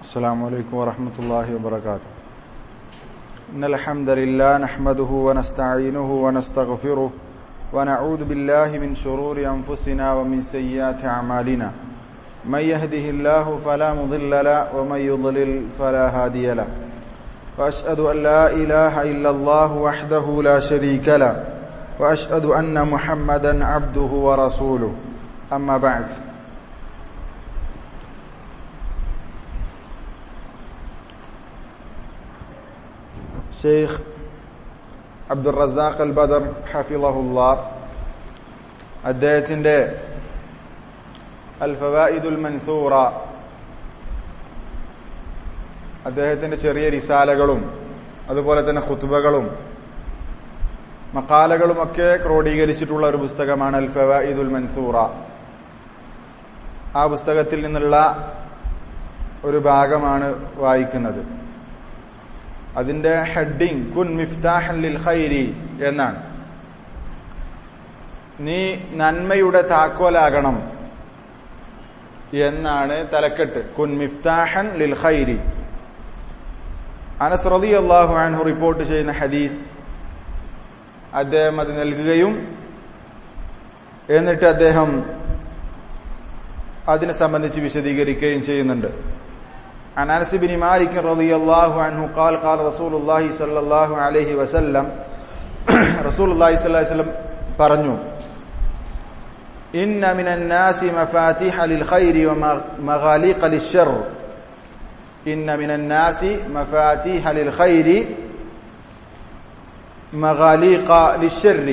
السلام عليكم ورحمة الله وبركاته إن الحمد لله نحمده ونستعينه ونستغفره ونعوذ بالله من شرور أنفسنا ومن سيئات أعمالنا من يهده الله فلا مضل له ومن يضلل فلا هادي له وأشهد أن لا إله إلا الله وحده لا شريك له وأشهد أن محمدا عبده ورسوله أما بعد Sheikh Abdul Razak അൽ ബദർ ഹഫിളഹുല്ല അദ്ദേഹത്തിന്റെ അൽ ഫവായിദുൽ മൻസൂറ അദ്ദേഹത്തിന്റെ ചെറിയ റിസാലകളും അതുപോലെ തന്നെ ഖുത്ബകളും മക്കാലകളുമൊക്കെ ക്രോഡീകരിച്ചിട്ടുള്ള ഒരു പുസ്തകമാണ് അൽ ഫവായിദുൽ മൻസൂറ ആ പുസ്തകത്തിൽ നിന്നുള്ള ഒരു ഭാഗമാണ് വായിക്കുന്നത് അതിന്റെ ഹെഡിങ് കുൻ മിഫ്താഹൻ ലിൽ ഖൈരി എന്നാണ് നീ നന്മയുടെ താക്കോലാകണം എന്നാണ് തലക്കെട്ട് കുൻ മിഫ്താഹൻ ലിൽ ഖൈരി അനസ് റളിയല്ലാഹു അൻഹു റിപ്പോർട്ട് ചെയ്യുന്ന ഹദീസ് അദ്ദേഹം അത് നൽകുകയും എന്നിട്ട് അദ്ദേഹം അതിനെ സംബന്ധിച്ച് വിശദീകരിക്കുകയും ചെയ്യുന്നുണ്ട് عن انس بن مالك رضي الله عنه قال قال رسول الله صلى الله عليه وسلم رسول الله صلى الله عليه وسلم പറഞ്ഞു إن من الناس مفاتيح للخير ومغاليق للشر إن من الناس مفاتيح للخير مغاليق للشر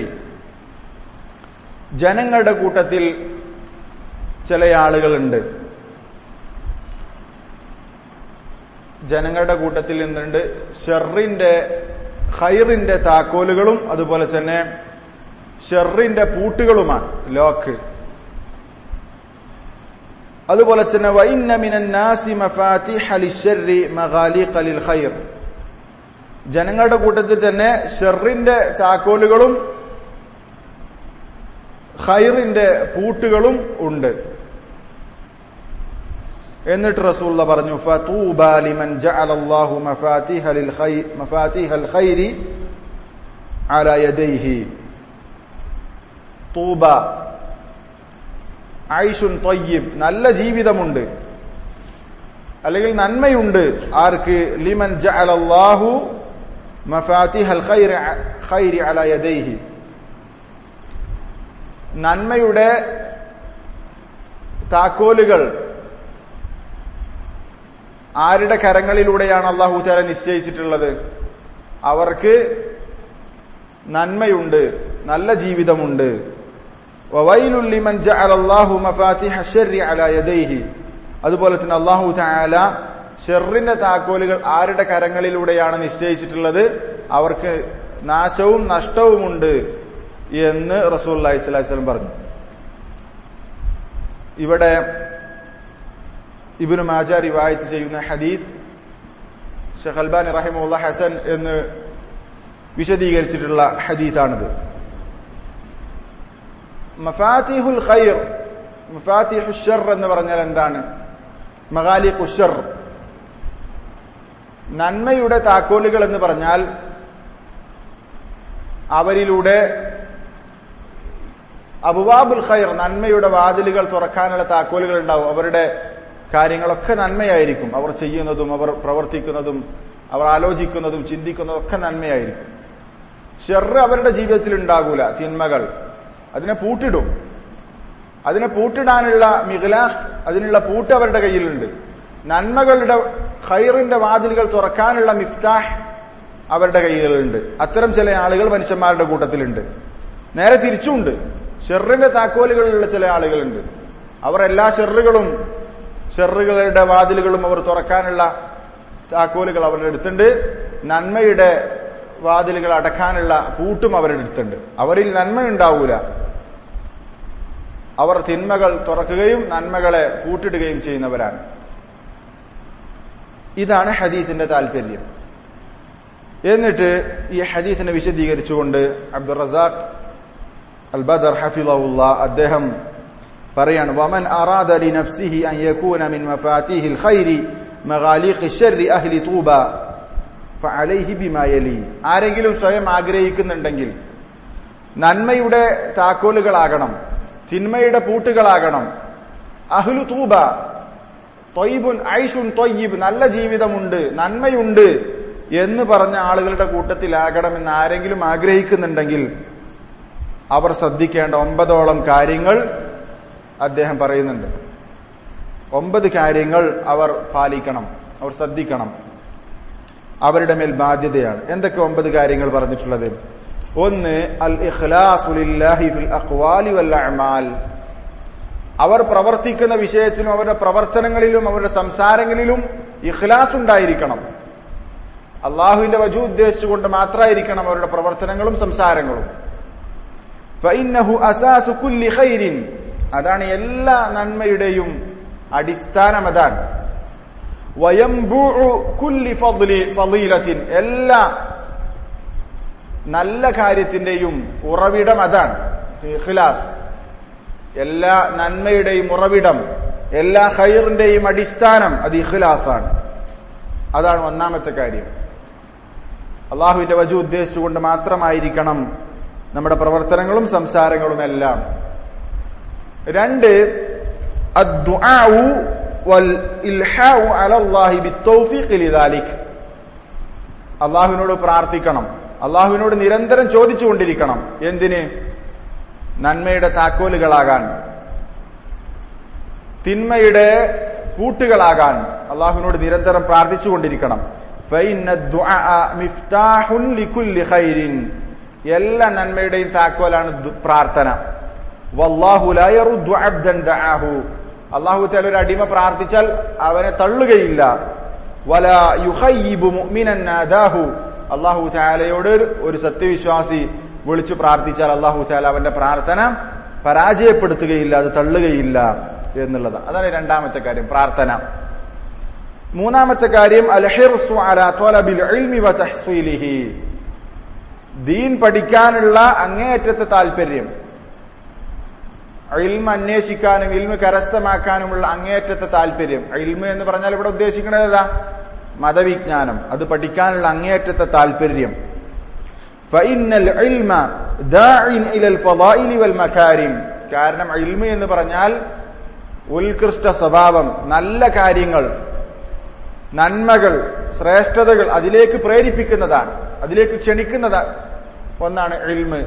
ജനങ്ങളുടെ കൂട്ടത്തിൽ ചില ആളുകളുണ്ട് ജനങ്ങളുടെ കൂട്ടത്തിൽ നിന്നുണ്ട് ഷെറിന്റെ ഹൈറിന്റെ താക്കോലുകളും അതുപോലെ തന്നെ ഷെറിന്റെ പൂട്ടുകളുമാണ് ലോക്ക് അതുപോലെ തന്നെ വൈന്ന മിനന്നാസി മഫാത്തിഹലിഷറി മഗാലിഖലിൽ ഖൈർ ജനങ്ങളുടെ കൂട്ടത്തിൽ തന്നെ ഷെറിന്റെ താക്കോലുകളും ഖൈറിന്റെ പൂട്ടുകളും ഉണ്ട് എന്നിട്ട് റസൂള്ള പറഞ്ഞു ഫതൂബ ലിമൻ ജഅല അല്ലാഹു മഫാത്തിഹ ലിൽ ഖൈർ മഫാത്തിഹ അൽ ഖൈരി അലാ യദൈഹി തൂബ ഐഷുൻ ത്വയ്യിബ് നല്ല ജീവിതമുണ്ട് അല്ലെങ്കിൽ നന്മയുണ്ട് ആർക്ക് ലിമൻ ജഅല അല്ലാഹു മഫാത്തിഹ അൽ ഖൈർ ഖൈരി അലാ യദൈഹി നന്മയുടെ താക്കോലുകൾ ആരുടെ കരങ്ങളിലൂടെയാണ് അള്ളാഹു താല നിശ്ചയിച്ചിട്ടുള്ളത് അവർക്ക് നന്മയുണ്ട് നല്ല ജീവിതമുണ്ട് അതുപോലെ തന്നെ അള്ളാഹു താല ഷെറിന്റെ താക്കോലുകൾ ആരുടെ കരങ്ങളിലൂടെയാണ് നിശ്ചയിച്ചിട്ടുള്ളത് അവർക്ക് നാശവും നഷ്ടവുമുണ്ട് എന്ന് റസൂൽ അലൈഹി സ്വലം പറഞ്ഞു ഇവിടെ ഇബിനു മാജ റിവായത്ത് ചെയ്യുന്ന ഹദീസ് ഷെഖ് അൽബാനി റഹിമുള്ള ഹസൻ എന്ന് വിശദീകരിച്ചിട്ടുള്ള ഹദീസാണിത് മഫാത്തിഹുൽ ഖൈർ മഫാത്തിഹു ഷർ എന്ന് പറഞ്ഞാൽ എന്താണ് മഗാലി ഖുഷർ നന്മയുടെ താക്കോലുകൾ എന്ന് പറഞ്ഞാൽ അവരിലൂടെ അബുവാബുൽ ഖൈർ നന്മയുടെ വാതിലുകൾ തുറക്കാനുള്ള താക്കോലുകൾ ഉണ്ടാവും അവരുടെ കാര്യങ്ങളൊക്കെ നന്മയായിരിക്കും അവർ ചെയ്യുന്നതും അവർ പ്രവർത്തിക്കുന്നതും അവർ ആലോചിക്കുന്നതും ചിന്തിക്കുന്നതും ഒക്കെ നന്മയായിരിക്കും ഷെറ് അവരുടെ ജീവിതത്തിൽ ഉണ്ടാകൂല തിന്മകൾ അതിനെ പൂട്ടിടും അതിനെ പൂട്ടിടാനുള്ള മിഖലാഹ് അതിനുള്ള പൂട്ട് അവരുടെ കയ്യിലുണ്ട് നന്മകളുടെ ഖൈറിന്റെ വാതിലുകൾ തുറക്കാനുള്ള മിഫ്താഹ് അവരുടെ കൈകളിലുണ്ട് അത്തരം ചില ആളുകൾ മനുഷ്യന്മാരുടെ കൂട്ടത്തിലുണ്ട് നേരെ തിരിച്ചുണ്ട് ഷെറിന്റെ താക്കോലുകളുള്ള ചില ആളുകളുണ്ട് അവർ എല്ലാ ഷെറുകളും ഷെറുകളുടെ വാതിലുകളും അവർ തുറക്കാനുള്ള താക്കോലുകൾ അവരുടെ അടുത്തുണ്ട് നന്മയുടെ വാതിലുകൾ അടക്കാനുള്ള പൂട്ടും അവരുടെ അടുത്തുണ്ട് അവരിൽ നന്മയുണ്ടാവൂല അവർ തിന്മകൾ തുറക്കുകയും നന്മകളെ പൂട്ടിടുകയും ചെയ്യുന്നവരാണ് ഇതാണ് ഹദീസിന്റെ താല്പര്യം എന്നിട്ട് ഈ ഹദീസിനെ വിശദീകരിച്ചുകൊണ്ട് അബ്ദുൾ റസാഖ് അൽ ബദർ ഹഫിളഹുല്ല അദ്ദേഹം പറയാണ് വമൻ അറാദ ലി നഫ്സിഹി അൻ യകൂന മിൻ മഫാത്തിഹിൽ ഖൈരി مغاليق الشر أهل طوبى فعليه بما يلي ആരെങ്കിലും സ്വയം ആഗ്രഹിക്കുന്നുണ്ടെങ്കിൽ നന്മയുടെ താക്കോലുകളാകണം തിന്മയുടെ പൂട്ടുകളാകണം അഹ്ലു തൂബ തൊയ്ബുൻ ഐഷുൻ തൊയ്യബ് നല്ല ജീവിതമുണ്ട് നന്മയുണ്ട് എന്ന് പറഞ്ഞ ആളുകളുടെ കൂട്ടത്തിലാകണമെന്ന് ആരെങ്കിലും ആഗ്രഹിക്കുന്നുണ്ടെങ്കിൽ അവർ ശ്രദ്ധിക്കേണ്ട ഒമ്പതോളം കാര്യങ്ങൾ അദ്ദേഹം പറയുന്നുണ്ട് ഒമ്പത് കാര്യങ്ങൾ അവർ പാലിക്കണം അവർ ശ്രദ്ധിക്കണം അവരുടെ മേൽ ബാധ്യതയാണ് എന്തൊക്കെ ഒമ്പത് കാര്യങ്ങൾ പറഞ്ഞിട്ടുള്ളത് ഒന്ന് അൽ ഇഖ്ലാസുലില്ലാഹി ഫിൽ അഖ്വാലി വൽ അഅമാൽ അവർ പ്രവർത്തിക്കുന്ന വിഷയത്തിലും അവരുടെ പ്രവർത്തനങ്ങളിലും അവരുടെ സംസാരങ്ങളിലും ഇഖ്ലാസ് ഉണ്ടായിരിക്കണം അള്ളാഹുവിന്റെ വജു ഉദ്ദേശിച്ചുകൊണ്ട് മാത്രമായിരിക്കണം അവരുടെ പ്രവർത്തനങ്ങളും സംസാരങ്ങളും ഫഇന്നഹു അസാസു കുല്ലി ഖൈരിൻ അതാണ് എല്ലാ നന്മയുടെയും അടിസ്ഥാനം അതാണ് വയംബുഉ കുല്ലി ഫദ്ലി ഫളീലത്തിൻ എല്ലാ നല്ല കാര്യത്തിന്റെയും ഉറവിടം അതാണ് ഇഖ്ലാസ് എല്ലാ നന്മയുടെയും ഉറവിടം എല്ലാ ഖൈറിന്റെയും അടിസ്ഥാനം അത് ഇഖ്ലാസാണ് അതാണ് ഒന്നാമത്തെ കാര്യം അള്ളാഹുവിന്റെ വജു ഉദ്ദേശിച്ചുകൊണ്ട് മാത്രമായിരിക്കണം നമ്മുടെ പ്രവർത്തനങ്ങളും സംസാരങ്ങളും എല്ലാം രണ്ട് الدعاء والإلحاء على الله بالتوفيق لذلك അള്ളാഹുവിനോട് പ്രാർത്ഥിക്കണം അള്ളാഹുവിനോട് നിരന്തരം ചോദിച്ചുകൊണ്ടിരിക്കണം എന്തിന് നന്മയുടെ താക്കോലുകളാകാൻ തിന്മയുടെ കൂട്ടുകളാകാൻ അള്ളാഹുവിനോട് നിരന്തരം പ്രാർത്ഥിച്ചുകൊണ്ടിരിക്കണം എല്ലാ നന്മയുടെയും താക്കോലാണ് പ്രാർത്ഥന അള്ളാഹു താല ഒരു അടിമ പ്രാർത്ഥിച്ചാൽ അവനെ തള്ളുകയില്ല വല യുഹയ്യിബു മുഅ്മിനൻ നാദാഹു അള്ളാഹു താലയോട് ഒരു സത്യവിശ്വാസി വിളിച്ചു പ്രാർത്ഥിച്ചാൽ അള്ളാഹു താല അവന്റെ പ്രാർത്ഥന പരാജയപ്പെടുത്തുകയില്ല അത് തള്ളുകയില്ല എന്നുള്ളതാണ് അതാണ് രണ്ടാമത്തെ കാര്യം പ്രാർത്ഥന മൂന്നാമത്തെ കാര്യം അൽഹിർസു അലാ ത്വലബിൽ ഇൽമി വ തഹ്സീലിഹി ദീൻ പഠിക്കാനുള്ള അങ്ങേയറ്റത്തെ താല്പര്യം ഇൽമ അന്വേഷിക്കാനും ഇൽമ കരസ്ഥമാക്കാനുമുള്ള അങ്ങേയറ്റത്തെ താല്പര്യം ഇൽമ എന്ന് പറഞ്ഞാൽ ഇവിടെ ഉദ്ദേശിക്കുന്നത് ഏതാ മതവിജ്ഞാനം അത് പഠിക്കാനുള്ള അങ്ങേയറ്റത്തെ താല്പര്യം ഫഇന്നൽ ഇൽമ ദാഇൻ ഇലൽ ഫളായിലി വൽ മകാരിം കാരണം ഇൽമ എന്ന് പറഞ്ഞാൽ ഉത്കൃഷ്ട സ്വഭാവം നല്ല കാര്യങ്ങൾ നന്മകൾ ശ്രേഷ്ഠതകൾ അതിലേക്ക് പ്രേരിപ്പിക്കുന്നതാണ് അതിലേക്ക് ക്ഷണിക്കുന്നത് ഒന്നാണ് ഇൽമ്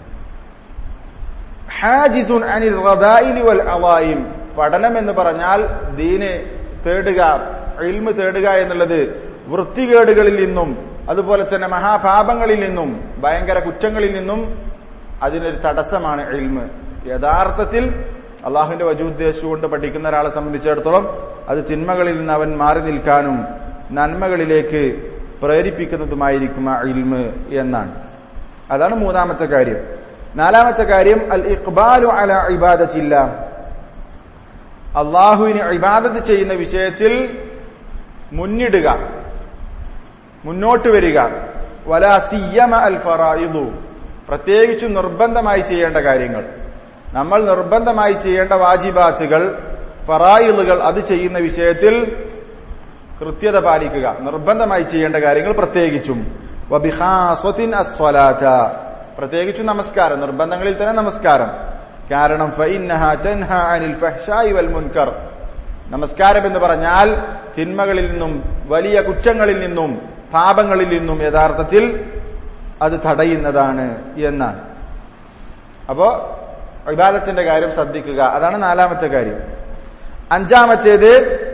ഹാജിസുൻ അനിൽ റദായിലി വൽ അവായിം പഠനം എന്ന് പറഞ്ഞാൽ ദീന് തേടുക ഇൽമ് തേടുക എന്നുള്ളത് വൃത്തികേടുകളിൽ നിന്നും അതുപോലെ തന്നെ മഹാപാപങ്ങളിൽ നിന്നും ഭയങ്കര കുറ്റങ്ങളിൽ നിന്നും അതിനൊരു തടസ്സമാണ് ഇൽമ് യഥാർത്ഥത്തിൽ അള്ളാഹുവിന്റെ വജുദ്ദേശിച്ചുകൊണ്ട് പഠിക്കുന്ന ഒരാളെ സംബന്ധിച്ചിടത്തോളം അത് തിന്മകളിൽ നിന്ന് അവൻ മാറി നിൽക്കാനും നന്മകളിലേക്ക് പ്രേരിപ്പിക്കുന്നതുമായിരിക്കും ആ ഇൽമ് എന്നാണ് അതാണ് മൂന്നാമത്തെ കാര്യം നാലാമത്തെ കാര്യം അൽ ഇഖ്ബാലു അല ഇബാദത്തില്ല അള്ളാഹുവിന് ഇബാദത്ത് ചെയ്യുന്ന വിഷയത്തിൽ മുന്നിടുക മുന്നോട്ട് വരിക വല സിയമ അൽ ഫറായിദു പ്രത്യേകിച്ചും നിർബന്ധമായി ചെയ്യേണ്ട കാര്യങ്ങൾ നമ്മൾ നിർബന്ധമായി ചെയ്യേണ്ട വാജിബാത്തുകൾ ഫറായിലുകൾ അത് ചെയ്യുന്ന വിഷയത്തിൽ കൃത്യത പാലിക്കുക നിർബന്ധമായി ചെയ്യേണ്ട കാര്യങ്ങൾ പ്രത്യേകിച്ചും വബിഹാസ്വത്തിൻ അസ്വലാത്ത പ്രത്യേകിച്ചും നമസ്കാരം നിർബന്ധങ്ങളിൽ തന്നെ നമസ്കാരം കാരണം അനിൽ വൽ മുൻകർ നമസ്കാരം എന്ന് പറഞ്ഞാൽ തിന്മകളിൽ നിന്നും വലിയ കുറ്റങ്ങളിൽ നിന്നും പാപങ്ങളിൽ നിന്നും യഥാർത്ഥത്തിൽ അത് തടയുന്നതാണ് എന്നാണ് അപ്പോ വിവാദത്തിന്റെ കാര്യം ശ്രദ്ധിക്കുക അതാണ് നാലാമത്തെ കാര്യം അഞ്ചാമത്തേത്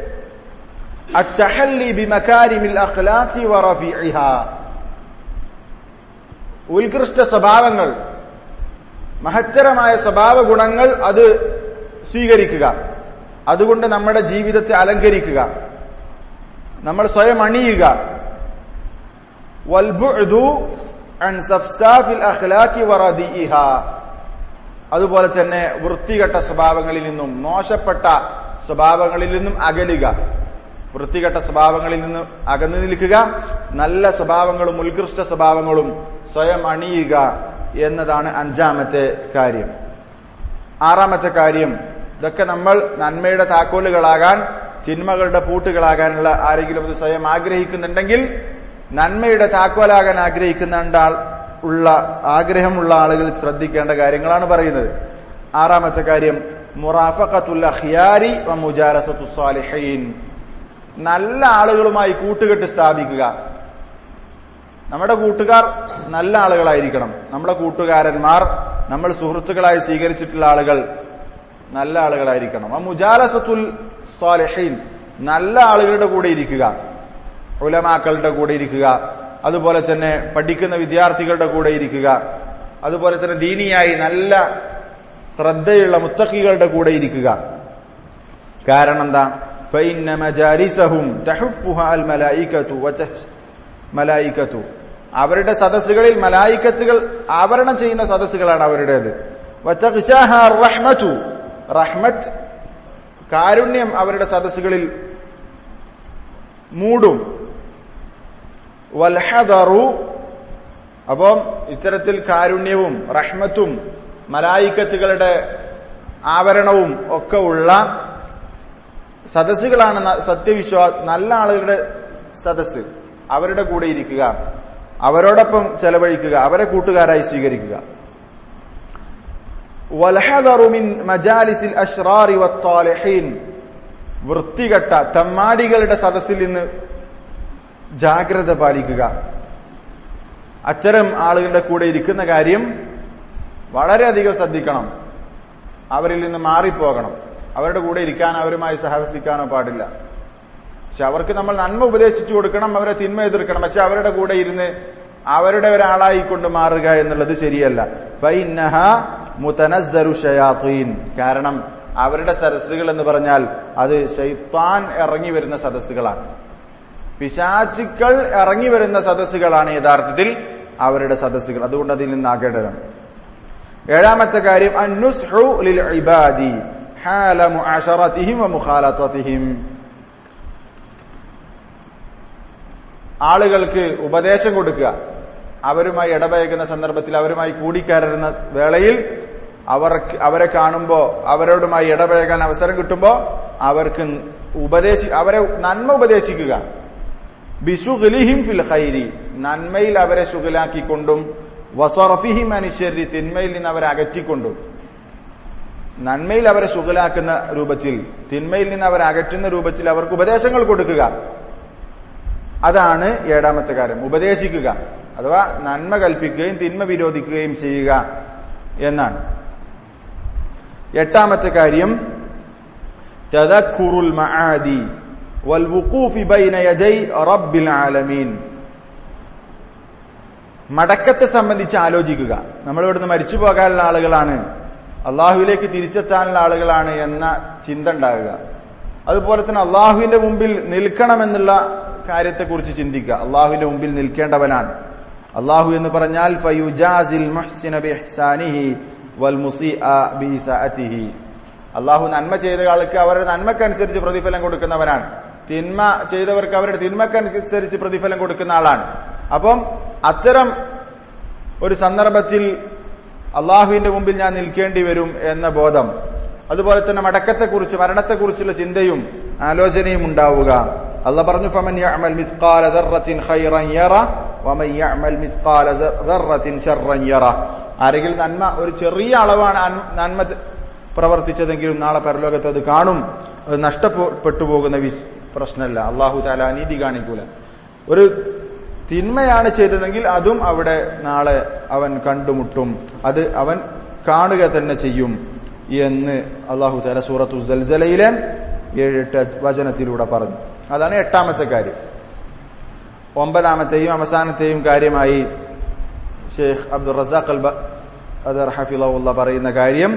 التحلي بمكارم الأخلاق ورفيعها ഉത്കൃഷ്ട സ്വഭാവങ്ങൾ മഹത്തരമായ സ്വഭാവ ഗുണങ്ങൾ അത് സ്വീകരിക്കുക അതുകൊണ്ട് നമ്മുടെ ജീവിതത്തെ അലങ്കരിക്കുക നമ്മൾ സ്വയം അണിയുക അതുപോലെ തന്നെ വൃത്തികെട്ട സ്വഭാവങ്ങളിൽ നിന്നും മോശപ്പെട്ട സ്വഭാവങ്ങളിൽ നിന്നും അകലുക വൃത്തികെട്ട സ്വഭാവങ്ങളിൽ നിന്ന് അകന്നു നിൽക്കുക നല്ല സ്വഭാവങ്ങളും ഉത്കൃഷ്ട സ്വഭാവങ്ങളും സ്വയം അണിയുക എന്നതാണ് അഞ്ചാമത്തെ കാര്യം ആറാമത്തെ കാര്യം ഇതൊക്കെ നമ്മൾ നന്മയുടെ താക്കോലുകളാകാൻ ചിന്മകളുടെ പൂട്ടുകളാകാനുള്ള ആരെങ്കിലും അത് സ്വയം ആഗ്രഹിക്കുന്നുണ്ടെങ്കിൽ നന്മയുടെ താക്കോലാകാൻ ആഗ്രഹിക്കുന്ന ആൾ ഉള്ള ആഗ്രഹമുള്ള ആളുകൾ ശ്രദ്ധിക്കേണ്ട കാര്യങ്ങളാണ് പറയുന്നത് ആറാമത്തെ കാര്യം മുറാഫഖത്തുൽ അഖ്യാരി വ മുജാലസത്തു സ്വാലിഹീൻ നല്ല ആളുകളുമായി കൂട്ടുകെട്ട് സ്ഥാപിക്കുക നമ്മുടെ കൂട്ടുകാർ നല്ല ആളുകളായിരിക്കണം നമ്മുടെ കൂട്ടുകാരന്മാർ നമ്മൾ സുഹൃത്തുക്കളായി സ്വീകരിച്ചിട്ടുള്ള ആളുകൾ നല്ല ആളുകളായിരിക്കണം ആ മുജാലസത്തുൽ സ്വാലിഹീൻ നല്ല ആളുകളുടെ കൂടെ ഇരിക്കുക ഉലമാക്കളുടെ കൂടെ ഇരിക്കുക അതുപോലെ തന്നെ പഠിക്കുന്ന വിദ്യാർത്ഥികളുടെ കൂടെ ഇരിക്കുക അതുപോലെ തന്നെ ദീനിയായി നല്ല ശ്രദ്ധയുള്ള മുത്തക്കികളുടെ കൂടെ ഇരിക്കുക കാരണം എന്താ ഫൈന മജാലിസഹും തഹഫുഹ അൽ മലായികതു വതഹ് മലായികതു അവരുടെ സദസ്സുകളിൽ മലായിക്കത്തുകൾ ആവരണം ചെയ്യുന്ന സദസ്സുകളാണ് അവരുടേത് വതഖ്ശാഹ റഹ്മതു റഹ്മത്ത് കാരുണ്യം അവരുടെ സദസ്സുകളിൽ മൂടും വൽഹദറു അപ്പം ഇത്തരത്തിൽ കാരുണ്യവും റഹ്മത്തും മലായിക്കത്തുകളുടെ ആവരണവും ഒക്കെ ഉള്ള സദസ്സുകളാണ് ന- സത്യവിശ്വാസ നല്ല ആളുകളുടെ സദസ്സ് അവരുടെ കൂടെ ഇരിക്കുക അവരോടൊപ്പം ചെലവഴിക്കുക അവരെ കൂട്ടുകാരായി സ്വീകരിക്കുക വൽഹദറു മിൻ മജാലിസിൽ അഷ്റാറി വത്താലിഹീൻ വൃത്തികെട്ട തമ്മാടികളുടെ സദസ്സിൽ നിന്ന് ജാഗ്രത പാലിക്കുക അത്തരം ആളുകളുടെ കൂടെ ഇരിക്കുന്ന കാര്യം വളരെയധികം ശ്രദ്ധിക്കണം അവരിൽ നിന്ന് മാറിപ്പോകണം അവരുടെ കൂടെ ഇരിക്കാൻ അവരുമായി സഹവസിക്കാനോ പാടില്ല പക്ഷെ അവർക്ക് നമ്മൾ നന്മ ഉപദേശിച്ചു കൊടുക്കണം അവരെ തിന്മ എതിർക്കണം പക്ഷെ അവരുടെ കൂടെ ഇരുന്ന് അവരുടെ ഒരാളായി കൊണ്ട് മാറുക എന്നുള്ളത് ശരിയല്ല ഫൈനഹ മുതനസ്സരു ഷയാത്തീൻ കാരണം അവരുടെ സദസ്സുകൾ എന്ന് പറഞ്ഞാൽ അത് ഷൈത്താൻ ഇറങ്ങി വരുന്ന സദസ്സുകളാണ് പിശാചുക്കൾ ഇറങ്ങി വരുന്ന സദസ്സുകളാണ് യഥാർത്ഥത്തിൽ അവരുടെ സദസ്സുകൾ അതുകൊണ്ട് അതിൽ നിന്ന് ആകേണ്ടതാണ് ഏഴാമത്തെ കാര്യം അന്നുസ്ഹു ലിൽ ഇബാദി ഹാല മുഅശറതിഹിം വ മുഖാലതതിഹിം ആളുകൾക്ക് ഉപദേശം കൊടുക്കുക അവരുമായി ഇടപഴകുന്ന സന്ദർഭത്തിൽ അവരുമായി കൂടിക്കയറുന്ന വേളയിൽ അവർക്ക് അവരെ കാണുമ്പോ അവരോടുമായി ഇടപഴകാൻ അവസരം കിട്ടുമ്പോ അവർക്ക് ഉപദേശി അവരെ നന്മ ഉപദേശിക്കുക ബിസുഖലിഹിം ഫിൽ ഖൈരി നന്മയിൽ അവരെ ശുഗലാക്കിക്കൊണ്ടും വസറഫിഹിം അനുശരി തിന്മയിൽ നിന്ന് അവരെ അകറ്റിക്കൊണ്ടും നന്മയിൽ അവരെ ശുഗലാക്കുന്ന രൂപത്തിൽ തിന്മയിൽ നിന്ന് അവരെ അകറ്റുന്ന രൂപത്തിൽ അവർക്ക് ഉപദേശങ്ങൾ കൊടുക്കുക അതാണ് ഏഴാമത്തെ കാര്യം ഉപദേശിക്കുക അഥവാ നന്മ കൽപ്പിക്കുകയും തിന്മ വിരോധിക്കുകയും ചെയ്യുക എന്നാണ് എട്ടാമത്തെ കാര്യം തദക്കുറുൽ മആദി والوقوف بين يدي رب العالمين മടക്കത്തെ സംബന്ധിച്ച് ആലോചിക്കുക നമ്മൾ ഇവിടുന്ന് മരിച്ചു പോകാനുള്ള ആളുകളാണ് അള്ളാഹുവിലേക്ക് തിരിച്ചെത്താനുള്ള ആളുകളാണ് എന്ന ചിന്ത ഉണ്ടാകുക അതുപോലെ തന്നെ അള്ളാഹുവിന്റെ മുമ്പിൽ നിൽക്കണമെന്നുള്ള കാര്യത്തെക്കുറിച്ച് ചിന്തിക്കുക അള്ളാഹുവിന്റെ മുമ്പിൽ നിൽക്കേണ്ടവനാണ് അള്ളാഹു എന്ന് പറഞ്ഞാൽ ഫയുജാസിൽ മുഹ്സിന ബിഹ്സാനിഹി വൽ മുസീഅ ബിഇസാഅതിഹി അള്ളാഹു നന്മ ചെയ്ത ആൾക്ക് അവരുടെ നന്മക്കനുസരിച്ച് പ്രതിഫലം കൊടുക്കുന്നവനാണ് തിന്മ ചെയ്തവർക്ക് അവരുടെ തിന്മക്കനുസരിച്ച് പ്രതിഫലം കൊടുക്കുന്ന ആളാണ് അപ്പം അത്തരം ഒരു സന്ദർഭത്തിൽ അള്ളാഹുവിന്റെ മുമ്പിൽ ഞാൻ നിൽക്കേണ്ടി വരും എന്ന ബോധം അതുപോലെ തന്നെ മടക്കത്തെക്കുറിച്ച് മരണത്തെക്കുറിച്ചുള്ള ചിന്തയും ആലോചനയും ഉണ്ടാവുക അല്ല പറഞ്ഞു ഫമൻ യഅമൽ മിസ്ഖാല ദർറത്തിൻ ഖൈറൻ യറ വമൻ യഅമൽ മിസ്ഖാല ദർറത്തിൻ ശർറൻ യറ ആരെങ്കിലും നന്മ ഒരു ചെറിയ അളവാണ് അൻ- നന്മ പ്രവർത്തിച്ചതെങ്കിലും നാളെ പരലോകത്ത് അത് കാണും അത് നഷ്ടപ്പെട്ടു പോകുന്ന വിസ്- പ്രശ്നമല്ല അള്ളാഹു താല അനീതി കാണിക്കൂല ഒരു തിന്മയാണ് ചെയ്തതെങ്കിൽ അതും അവിടെ നാളെ അവൻ കണ്ടുമുട്ടും അത് അവൻ കാണുക തന്നെ ചെയ്യും എന്ന് അള്ളാഹു താല സൂറത്തു സൽസലയിലെ ഏഴെട്ട് വചനത്തിലൂടെ പറഞ്ഞു അതാണ് എട്ടാമത്തെ കാര്യം ഒമ്പതാമത്തെയും അവസാനത്തെയും കാര്യമായി ഷെയ്ഖ് അബ്ദുൾ റസാഖ് അൽ അദർ ഹഫിള്ള പറയുന്ന കാര്യം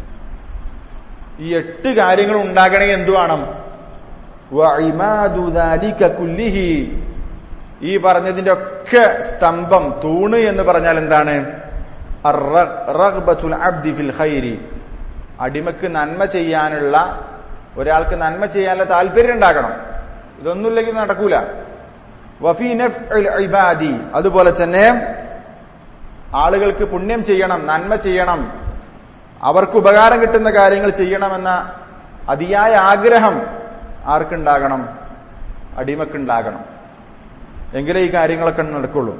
ഈ എട്ട് കാര്യങ്ങൾ ഉണ്ടാകണമെങ്കിൽ എന്തു വേണം വഇമാദു ദാലിക കുല്ലിഹി ഈ പറഞ്ഞതിന്റെ ഒക്കെ സ്തംഭം തൂണ് എന്ന് പറഞ്ഞാൽ എന്താണ് അർ-റ- റഗ്ബത്തുൽ അബ്ദി ഫിൽ ഖൈരി അടിമക്ക് നന്മ ചെയ്യാനുള്ള ഒരാൾക്ക് നന്മ ചെയ്യാനുള്ള താല്പര്യം ഉണ്ടാകണം ഇതൊന്നുമില്ലെങ്കിൽ നടക്കൂല വഫി നഫ്ഇൽ ഇബാദി അതുപോലെ തന്നെ ആളുകൾക്ക് പുണ്യം ചെയ്യണം നന്മ ചെയ്യണം അവർക്ക് ഉപകാരം കിട്ടുന്ന കാര്യങ്ങൾ ചെയ്യണമെന്ന അതിയായ ആഗ്രഹം ആർക്കുണ്ടാകണം അടിമക്കുണ്ടാകണം എങ്കിലേ ഈ കാര്യങ്ങളൊക്കെ നടക്കുള്ളൂ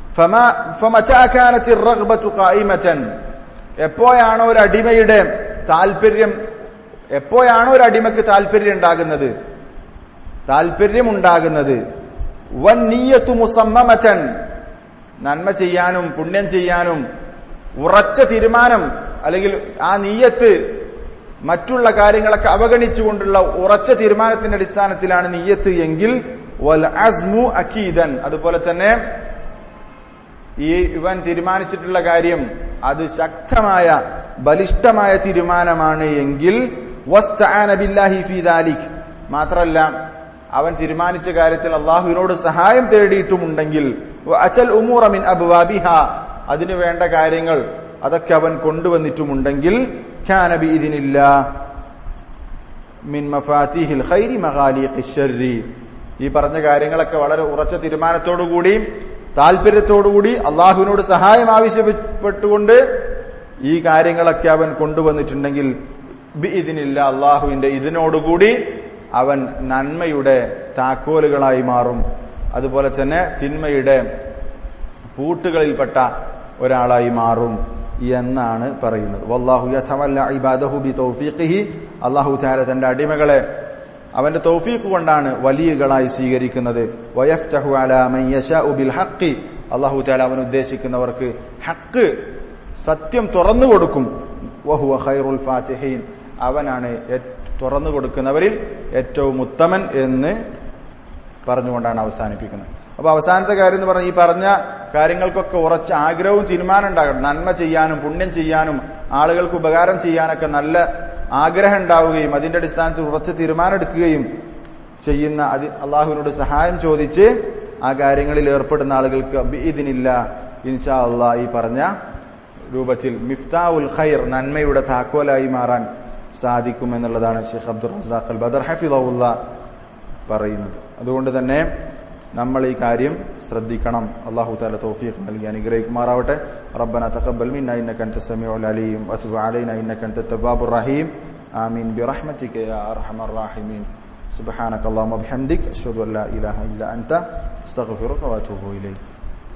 എപ്പോഴാണോ ഒരു അടിമയുടെ താല്പര്യം എപ്പോഴാണോ ഒരു അടിമക്ക് താല്പര്യം ഉണ്ടാകുന്നത് താല്പര്യമുണ്ടാകുന്നത് വൻ നീയത്തു മുസമ്മമച്ചൻ നന്മ ചെയ്യാനും പുണ്യം ചെയ്യാനും ഉറച്ച തീരുമാനം അല്ലെങ്കിൽ ആ നീയത്ത് മറ്റുള്ള കാര്യങ്ങളൊക്കെ അവഗണിച്ചുകൊണ്ടുള്ള ഉറച്ച തീരുമാനത്തിന്റെ അടിസ്ഥാനത്തിലാണ് നീയത്ത് എങ്കിൽ വൽ അസ്മു അക്കീദൻ അതുപോലെ തന്നെ ഈ ഇവൻ തീരുമാനിച്ചിട്ടുള്ള കാര്യം അത് ശക്തമായ ബലിഷ്ഠമായ തീരുമാനമാണ് എങ്കിൽ ബില്ലാഹി ഫി ദാലിക് മാത്രമല്ല അവൻ തീരുമാനിച്ച കാര്യത്തിൽ അള്ളാഹുവിനോട് സഹായം തേടിയിട്ടുമുണ്ടെങ്കിൽ അച്ചൽ ഉമൂറമിൻ അബ്വാബിഹ അതിനു വേണ്ട കാര്യങ്ങൾ അതൊക്കെ അവൻ കൊണ്ടുവന്നിട്ടുമുണ്ടെങ്കിൽ ഖാനബി ഇതിനില്ല മിൻ മഫാത്തിഹിൽ ഖൈരി മഗാലിഖി ശർരി ഈ പറഞ്ഞ കാര്യങ്ങളൊക്കെ വളരെ ഉറച്ച തീരുമാനത്തോടുകൂടി താല്പര്യത്തോടുകൂടി അള്ളാഹുവിനോട് സഹായം ആവശ്യപ്പെട്ടുകൊണ്ട് ഈ കാര്യങ്ങളൊക്കെ അവൻ കൊണ്ടുവന്നിട്ടുണ്ടെങ്കിൽ ഇതിനില്ല അള്ളാഹുവിന്റെ ഇതിനോടുകൂടി അവൻ നന്മയുടെ താക്കോലുകളായി മാറും അതുപോലെ തന്നെ തിന്മയുടെ പൂട്ടുകളിൽപ്പെട്ട ഒരാളായി മാറും എന്നാണ് പറയുന്നത് അള്ളാഹു താര തന്റെ അടിമകളെ അവന്റെ തൗഫീഖ് കൊണ്ടാണ് വലിയകളായി സ്വീകരിക്കുന്നത് അള്ളാഹു താല അവൻ ഉദ്ദേശിക്കുന്നവർക്ക് ഹക്ക് സത്യം തുറന്നു കൊടുക്കും വഹുവ ഖൈറുൽ ഫാത്തിഹീൻ അവനാണ് തുറന്നു കൊടുക്കുന്നവരിൽ ഏറ്റവും ഉത്തമൻ എന്ന് പറഞ്ഞുകൊണ്ടാണ് അവസാനിപ്പിക്കുന്നത് അപ്പൊ അവസാനത്തെ കാര്യം എന്ന് പറഞ്ഞ ഈ പറഞ്ഞ കാര്യങ്ങൾക്കൊക്കെ ഉറച്ച ആഗ്രഹവും തീരുമാനം ഉണ്ടാകണം നന്മ ചെയ്യാനും പുണ്യം ചെയ്യാനും ആളുകൾക്ക് ഉപകാരം ചെയ്യാനൊക്കെ നല്ല ആഗ്രഹം ഉണ്ടാവുകയും അതിന്റെ അടിസ്ഥാനത്തിൽ ഉറച്ച തീരുമാനം എടുക്കുകയും ചെയ്യുന്ന അതി അള്ളാഹുവിനോട് സഹായം ചോദിച്ച് ആ കാര്യങ്ങളിൽ ഏർപ്പെടുന്ന ആളുകൾക്ക് ഇതിനില്ല ഇൻഷാ അള്ളാഹ് ഈ പറഞ്ഞ രൂപത്തിൽ മിഫ്താ ഉൽ ഖൈർ നന്മയുടെ താക്കോലായി മാറാൻ സാധിക്കും എന്നുള്ളതാണ് ഷെയ്ഖ് അബ്ദുൾ റസാഖ് അൽ ബദർ ഹഫിദുല്ല പറയുന്നത് അതുകൊണ്ട് തന്നെ നമ്മൾ ഈ കാര്യം ശ്രദ്ധിക്കണം അള്ളാഹു താല തൗഫീഖ് നൽകി അനുഗ്രഹിക്കുമാറാവട്ടെ റബ്ബന തഖബ്ബൽ മിന്ന ഇന്നക അൻത സമീഉൽ അലീം വതുബ് അലൈന ഇന്നക അൻത തവ്വാബുർ റഹീം ആമീൻ ബിറഹ്മതിക യാ അർഹമർ റഹീമീൻ سبحانك اللهم وبحمدك اشهد ان لا اله الا انت استغفرك واتوب اليك